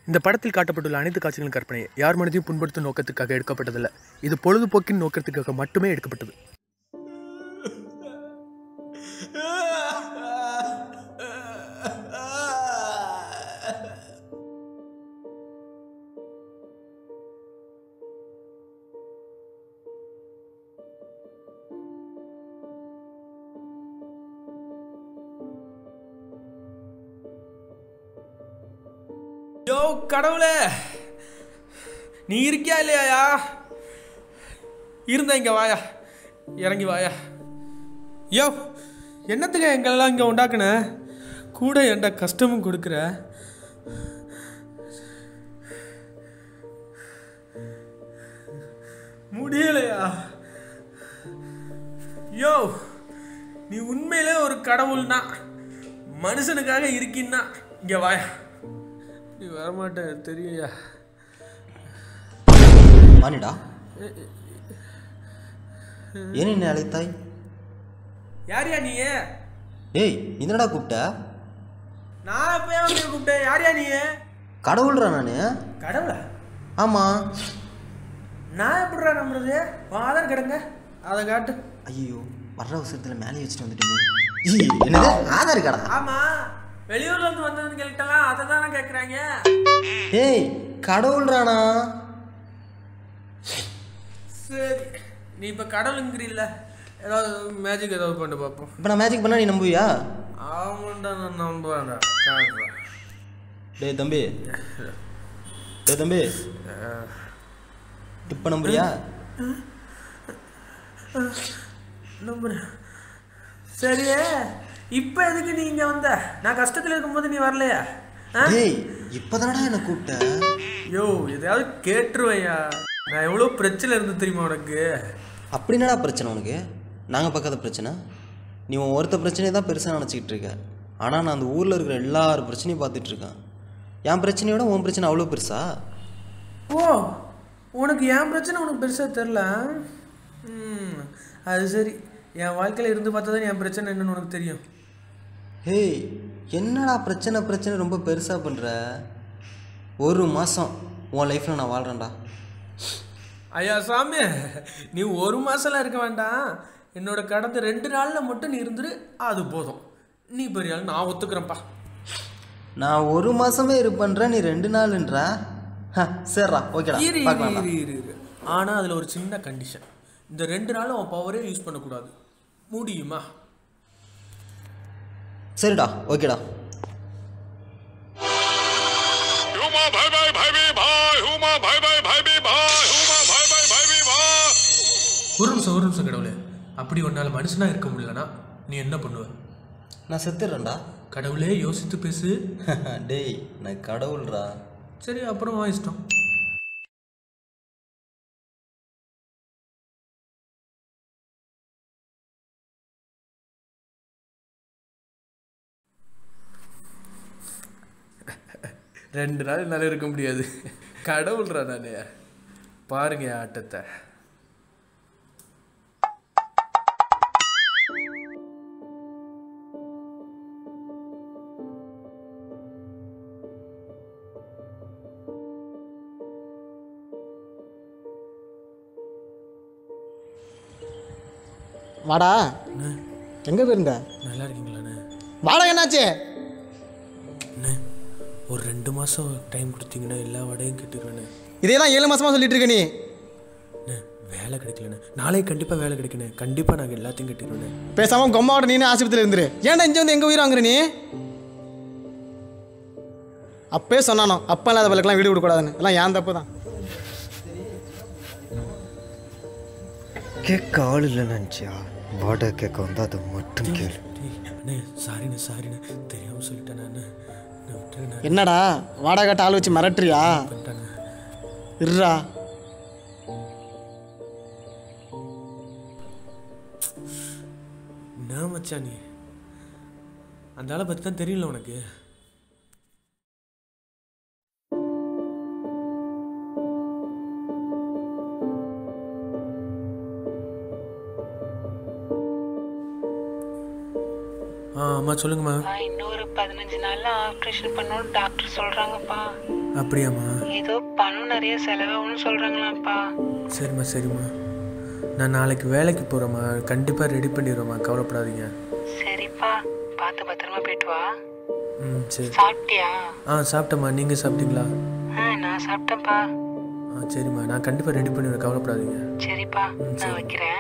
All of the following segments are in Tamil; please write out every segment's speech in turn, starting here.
இந்த படத்தில் காட்டப்பட்டுள்ள அனைத்து காட்சிகளும் கற்பனை யார் மனதையும் புண்படுத்தும் நோக்கத்துக்காக எடுக்கப்பட்டதல்ல இது பொழுதுபோக்கின் நோக்கத்துக்காக மட்டுமே எடுக்கப்பட்டது யோ கடவுளே நீ இருக்கியா இல்லையாயா இருந்த இங்க வாயா இறங்கி வாயா யோ என்னத்துக்கு எங்களெல்லாம் இங்கே உண்டாக்குன கூட என்ட கஷ்டமும் கொடுக்குற முடியலையா யோ நீ உண்மையிலே ஒரு கடவுள்னா மனுஷனுக்காக இருக்கின்னா இங்க வாயா நீ வரமாட்ட தெரியுயா வாணிடா ஏன் என்னை அழைத்தாய் யார்யா நீ ஏய் என்னடா கூப்பிட்ட நான் எப்பயா உன்னை கூப்பிட்டேன் யார்யா நீ கடவுள்றா நான் கடவுளா ஆமாம் நான் எப்படிடா நம்புறது உன் ஆதார் கிடங்க அதை காட்டு ஐயோ வர்ற அவசரத்தில் மேலே வச்சுட்டு வந்துட்டோமே என்னது ஆதார் கார்டா ஆமா வெளியூர்ல இருந்து வந்ததுன்னு கேட்டலாம் அதை தானே கேட்குறாங்க ஏய் கடவுள்றானா சரி நீ இப்போ கடவுளுங்கிறீல்ல ஏதாவது மேஜிக் ஏதாவது பண்ணி பார்ப்போம் இப்போ நான் மேஜிக் பண்ணா நீ நம்புவியா ஆமாண்டா நான் நம்புறேன்டா காட்டுறேன் டேய் தம்பி டேய் தம்பி இப்போ நம்புறியா நம்புறேன் சரியே இப்போ எதுக்கு நீ இங்கே வந்த நான் கஷ்டத்தில் இருக்கும்போது நீ வரலையா ஆ டேய் இப்போதானடா என்னை கூப்பிட்ட யோ எதையாவது கேட்டுருவையா நான் எவ்வளோ பிரச்சனை இருந்து தெரியுமா உனக்கு அப்படி என்னடா பிரச்சனை உனக்கு நாங்கள் பார்க்காத பிரச்சனை நீ உன் ஒருத்த பிரச்சனையை தான் பெருசாக நினச்சிக்கிட்டு இருக்க ஆனால் நான் அந்த ஊரில் இருக்கிற எல்லார் பிரச்சனையும் பார்த்துட்டு இருக்கேன் என் பிரச்சனையோட உன் பிரச்சனை அவ்வளோ பெருசா ஓ உனக்கு என் பிரச்சனை உனக்கு பெருசாக தெரில ம் அது சரி என் வாழ்க்கையில் இருந்து பார்த்தா தான் என் பிரச்சனை என்னன்னு உனக்கு தெரியும் ஹேய் என்னடா பிரச்சனை பிரச்சனை ரொம்ப பெருசாக பண்ணுற ஒரு மாதம் உன் லைஃப்பில் நான் வாழ்கிறேன்டா ஐயா சாமி நீ ஒரு மாசம்லாம் இருக்க வேண்டாம் என்னோட கடந்த ரெண்டு நாளில் மட்டும் நீ இருந்துரு அது போதும் நீ பெரிய ஆள் நான் ஒத்துக்கிறேன்ப்பா நான் ஒரு மாதமே இருப்பேன்றேன் நீ ரெண்டு நாளுன்றா ஹ, சரிடா ஓகேடா இரு இரு பார்க்கலாம்டா இரு இரு இரு ஆனால் அதில் ஒரு சின்ன கண்டிஷன் இந்த ரெண்டு நாளும் அவன் பவரே யூஸ் பண்ணக்கூடாது முடியுமா சரிடா ஓகேடா हुमा भाई भाई भाई भी भाई हुमा भाई भाई भाई भी भाई हुमा भाई भाई भाई भी भाई ஒரு நிமிஷம் ஒரு நிமிஷம் கடவுளே அப்படி உன்னால் மனுஷனாக இருக்க முடியலனா நீ என்ன பண்ணுவ நான் செத்துடுறேன்டா கடவுளே யோசித்து பேசு டேய் நான் கடவுள்றா சரி அப்புறம் வா இஷ்டம் ரெண்டு நாள் என்னால் இருக்க முடியாது கடவுள்றா நானே பாருங்க என் ஆட்டத்தை வாடா எங்கே போயிருந்த நல்லா இருக்கீங்களாண்ணே வாடா என்னாச்சு அண்ணே ஒரு ரெண்டு மாதம் டைம் கொடுத்தீங்கன்னா எல்லா வடையும் கட்டிடுவேண்ணே இதே தான் ஏழு மாசமா சொல்லிட்டு இருக்க நீ அண்ணே வேலை கிடைக்கலண்ணே நாளை கண்டிப்பாக வேலை கிடைக்கணும் கண்டிப்பாக நாங்கள் எல்லாத்தையும் கட்டிடுவேண்ணே பேசாம கொம்மாவோட நீனே ஆஸ்பத்திரியில் இருந்துரு ஏன்டா இங்கே வந்து எங்க உயிர் வாங்குற நீ அப்பே சொன்னானோ அப்பா இல்லாத பல்லுக்கெல்லாம் வீடு கொடுக்கூடாதுன்னு எல்லாம் ஏன் தப்பு தான் கேட்க ஆள் இல்லைன்னு நினச்சியா வாடகை கேட்க வந்து அதை மட்டும் கேளு டேய், அண்ணே சாரிண்ணே சாரிண்ணே தெரியாமல் சொல்லிட்டேன் நான் நான் விட்டுறேண்ணே என்னடா வாடகை கட்ட ஆள் வச்சு மிரட்டுறியா பண்ணிட்டாங்க இருடா என்ன மச்சான் நீ அந்த ஆளை பற்றி தான் தெரியல உனக்கு ஆ அம்மா சொல்லுங்கம்மா ஆ, இன்னொரு பதினஞ்சு நாள்ல ஆப்ரேஷன் பண்ணணும்னு டாக்டர் சொல்றாங்கப்பா அப்படியாம்மா ஏதோ பணம் நிறைய செலவாகும்னு சொல்றாங்களாம்ப்பா சரிம்மா சரிம்மா நான் நாளைக்கு வேலைக்கு போகிறேம்மா கண்டிப்பாக ரெடி பண்ணிடுவேம்மா கவலைப்படாதீங்க சரிப்பா பார்த்து பத்திரமா போயிட்டு வா ம் சரி சாப்பிட்டியா ஆ சாப்பிட்டேம்மா நீங்கள் சாப்பிட்டீங்களா ஆ நான் சாப்பிட்டேன்ப்பா ஆ சரிம்மா நான் கண்டிப்பாக ரெடி பண்ணிடுவேன் கவலைப்படாதீங்க சரிப்பா நான் வைக்கிறேன்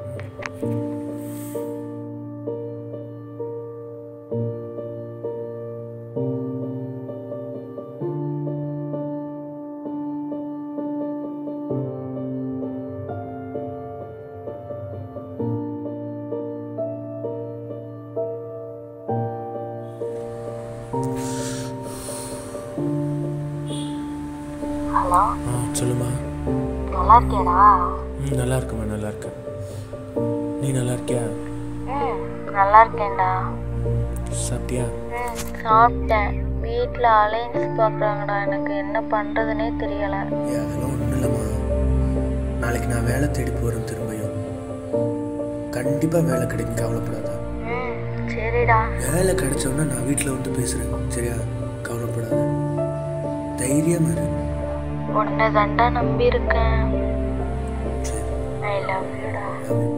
ஆ சொல்லுமா நல்லா இருக்கியாடா ம் நல்லா இருக்குமா நல்லா இருக்கேன் நீ நல்லா இருக்கியா ம் நல்லா இருக்கேன்டா சாப்பிட்டியா ம் சாப்பிட்டேன் வீட்டில் அலைன்ஸ் பார்க்குறாங்கடா எனக்கு என்ன பண்ணுறதுனே தெரியலை ஏ அதெல்லாம் ஒன்றும் இல்லைம்மா நாளைக்கு நான் வேலை தேடி போகிறேன் திரும்பியும் கண்டிப்பாக வேலை கிடைக்கும் கவலைப்படாத ம் சரிடா வேலை கிடைச்சோன்னா நான் வீட்டில் வந்து பேசுகிறேன் சரியா கவலைப்படாத தைரியமா இரு உன்னை தாண்டா நம்பியிருக்கேன் சரி ஐ லவ் யூடா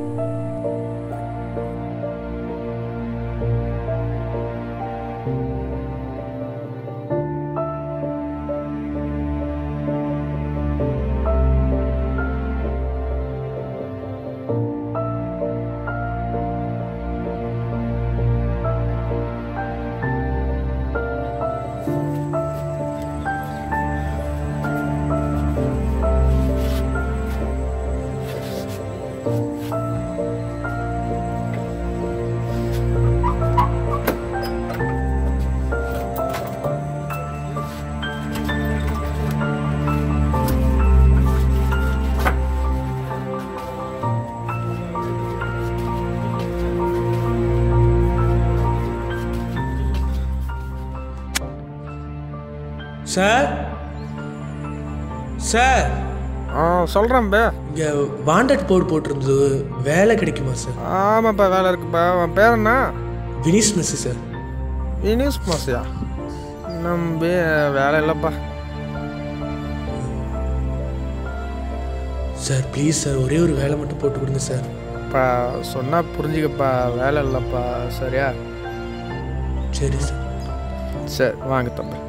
சார் சார் ஆ சொல்கிறேன் பே இங்கே வாண்டட் போர்டு போட்டிருந்தது வேலை கிடைக்குமா சார் ஆமாப்பா வேலை இருக்குப்பா உன் பேர் என்ன வினிஷ் மெஸ்ஸி சார் வினீஷ் மாசியா நம்பி வேலை இல்லைப்பா சார் ப்ளீஸ் சார் ஒரே ஒரு வேலை மட்டும் போட்டு கொடுங்க சார் இப்போ சொன்னால் புரிஞ்சுக்கப்பா வேலை இல்லைப்பா சரியா சரி சார் சரி வாங்க தம்பி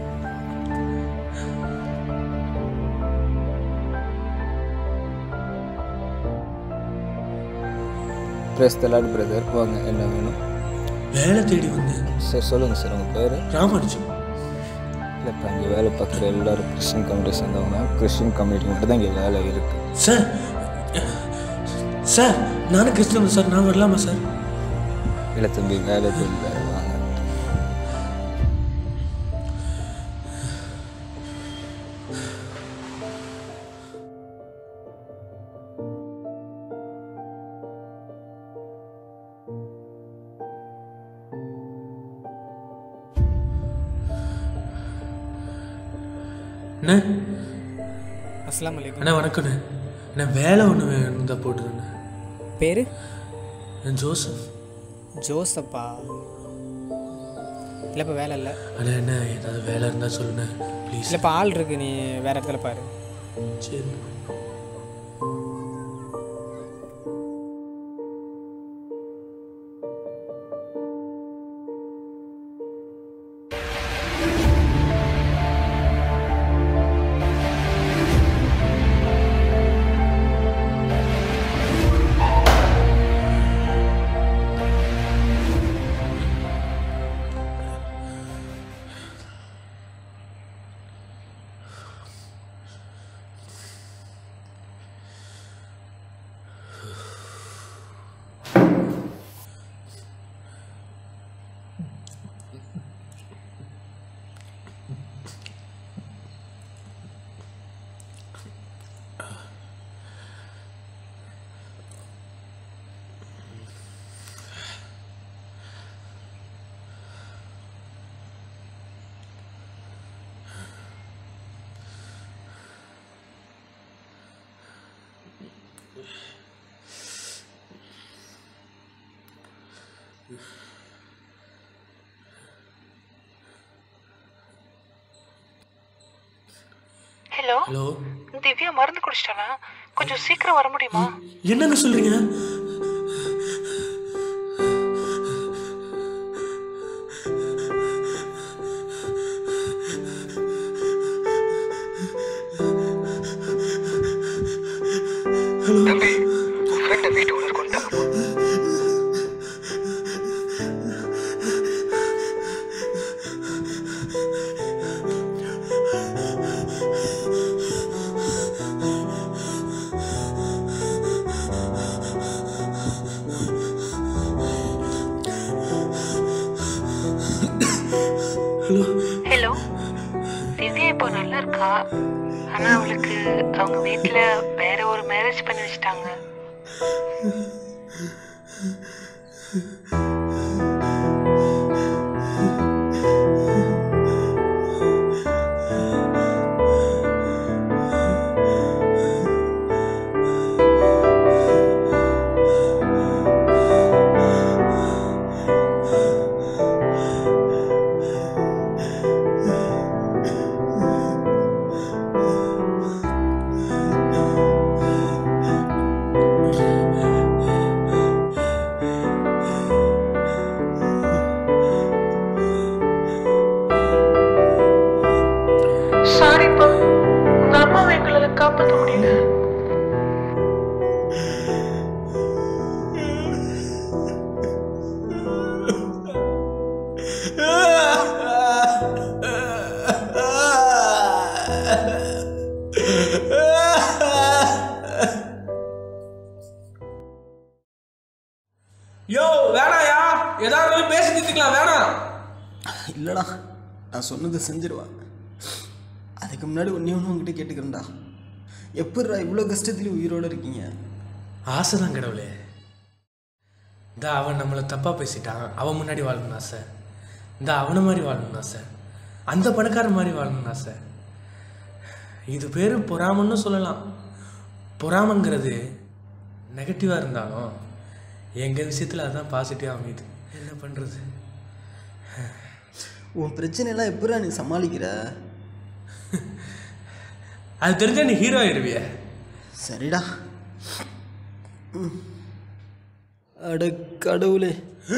ப்ரெஸ் தலாட் பிரதர் வாங்க என்ன வேணும் வேலை தேடி வந்தேன் சார் சொல்லுங்கள் சார் உங்கள் பேர் ராமானுஜம் இல்லைப்பா இங்கே வேலை பார்க்குற எல்லாரும் கிறிஸ்டின் கம்யூனிட்டி சேர்ந்தவங்க கிறிஸ்டின் கம்யூனிட்டி மட்டும் தான் இங்கே வேலை இருக்குது சார் சார் நானும் கிறிஸ்தவன் சார் நான் வரலாமா சார் இல்லை தம்பி வேலை எதுவும் இல்லை வாங்க அண்ணே அஸ்லாம் வலைக்கும் அண்ணா வணக்கண்ணே அண்ணா வேலை ஒன்று வேணும் தான் போட்டுருண்ணே பேர் என் ஜோசப் ஜோசப்பா இல்லைப்பா வேலை இல்லை அண்ணா என்ன ஏதாவது வேலை இருந்தால் சொல்லுண்ணே ப்ளீஸ் இல்லைப்பா ஆள் இருக்கு நீ வேற இடத்துல பாரு சரி ஹலோ ஹலோ திவ்யா மருந்து குடிச்சிட்டானா கொஞ்சம் சீக்கிரம் வர முடியுமா என்னங்க சொல்றீங்க தம்பி உன் ஃப்ரெண்டை வீட்டுக்குள்ள கொண்டாங்க ஹலோ திவ்யா இப்போ நல்லா இருக்கா ஆனா அவளுக்கு அவங்க வீட்ல வேற ஒரு மேரேஜ் பண்ணி வச்சிட்டாங்க சாரிப்பா உங்க அம்மாவை எங்களால காப்பாற்ற முடியல யோ வேணாயா ஏதாவது பேசி நிறுத்திக்கலாம் வேணாம் இல்லைடா நான் சொன்னதை செஞ்சிருவேன் அதுக்கு முன்னாடி ஒன்றே ஒன்று உங்ககிட்ட கேட்டுக்கிறேன்டா எப்படிடா இவ்வளோ கஷ்டத்துலேயும் உயிரோடு இருக்கீங்க ஆசைதான் கடவுளே இந்த அவன் நம்மளை தப்பாக பேசிட்டான் அவன் முன்னாடி வாழணும்னு ஆசை இந்த அவனை மாதிரி வாழணும்னு ஆசை அந்த பணக்காரன் மாதிரி வாழணும்னு ஆசை இது பேர் பொறாமன்னு சொல்லலாம் பொறாமங்கிறது நெகட்டிவாக இருந்தாலும் எங்கள் விஷயத்தில் அதுதான் பாசிட்டிவாக அமையுது என்ன பண்ணுறது உன் பிரச்சனையெல்லாம் எப்படிடா நீ சமாளிக்கிற அது தெரிஞ்சா நீ ஹீரோ ஆயிடுவிய சரிடா ம். அட கடவுளே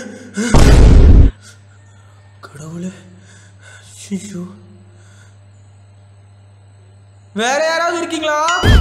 கடவுளே ஐயோ வேற யாராவது இருக்கீங்களா